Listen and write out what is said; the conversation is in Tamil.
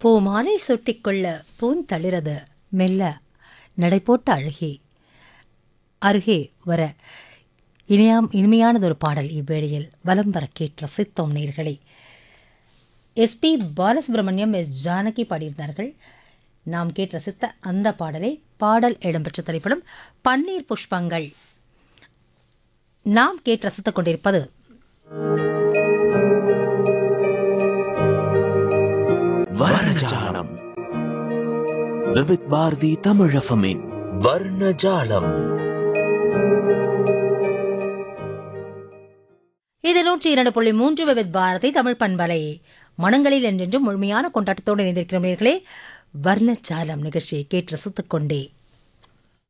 பூமாலை சுட்டிக்கொள்ள பூந்தளிரது மெல்ல நடைபோட்ட அழகே அருகே வர இனியாம் இனிமையானதொரு பாடல் இவ்வேளையில் வலம் வர கேட்டு ரசித்தோம் நேர்களே எஸ்பி பாலசுப்ரமணியம் எஸ் ஜானகி பாடியிருந்தார்கள் நாம் கேட்டு ரசித்த அந்த பாடலை பாடல் இடம்பெற்ற திரைப்படம் பன்னீர் புஷ்பங்கள் நாம் கேட்டு ரசித்துக் கொண்டிருப்பது வர்ணஜாலம் விவித் பாரதி தமிழஃபமின் வர்ணஜாலம் இது நூற்றி இரண்டு புள்ளி மூன்று விவித் பாரதி தமிழ் பண்பலை மனங்களில் என்றென்றும் முழுமையான கொண்டாட்டத்தோடு இணைந்திருக்கிறோம் நேர்களே வர்ணச்சாலம் நிகழ்ச்சியை கேட்டு ரசித்துக் கொண்டே